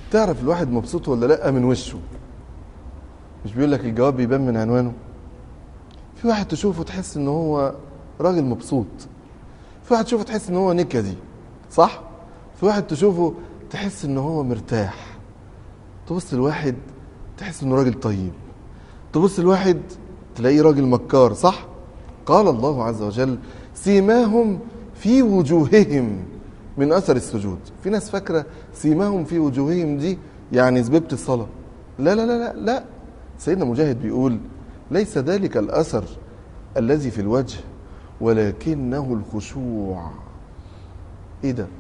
تعرف الواحد مبسوط ولا لا من وشه مش بيقول لك الجواب بيبان من عنوانه في واحد تشوفه تحس ان هو راجل مبسوط في واحد تشوفه تحس ان هو نكدي صح في واحد تشوفه تحس ان هو مرتاح تبص لواحد تحس انه راجل طيب تبص لواحد تلاقيه راجل مكار صح قال الله عز وجل سيماهم في وجوههم من اثر السجود في ناس فاكره سيماهم في وجوههم دي يعني سببة الصلاه لا لا لا لا لا سيدنا مجاهد بيقول ليس ذلك الاثر الذي في الوجه ولكنه الخشوع ايه ده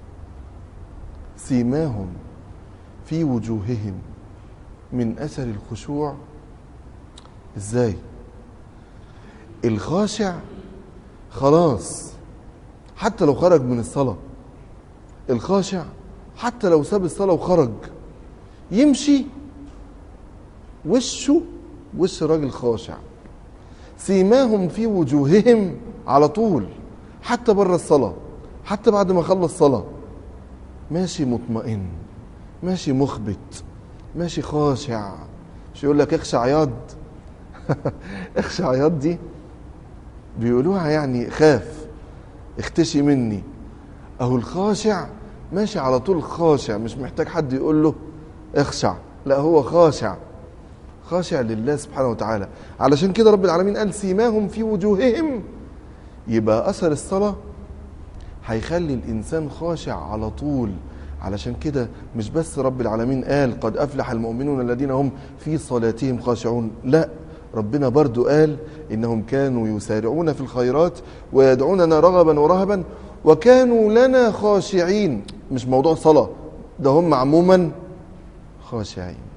سيماهم في وجوههم من اثر الخشوع ازاي الخاشع خلاص حتى لو خرج من الصلاه الخاشع حتى لو ساب الصلاه وخرج يمشي وشه وش راجل خاشع سيماهم في وجوههم على طول حتى بره الصلاه حتى بعد ما خلص صلاه ماشي مطمئن ماشي مخبت ماشي خاشع مش يقول لك اخشع ياض اخشع ياض دي بيقولوها يعني خاف اختشي مني اهو الخاشع ماشي على طول خاشع مش محتاج حد يقول له اخشع لا هو خاشع خاشع لله سبحانه وتعالى علشان كده رب العالمين قال سيماهم في وجوههم يبقى اثر الصلاه هيخلي الانسان خاشع على طول علشان كده مش بس رب العالمين قال قد افلح المؤمنون الذين هم في صلاتهم خاشعون لا ربنا برضو قال انهم كانوا يسارعون في الخيرات ويدعوننا رغبا ورهبا وكانوا لنا خاشعين مش موضوع صلاه ده هم عموما خاشعين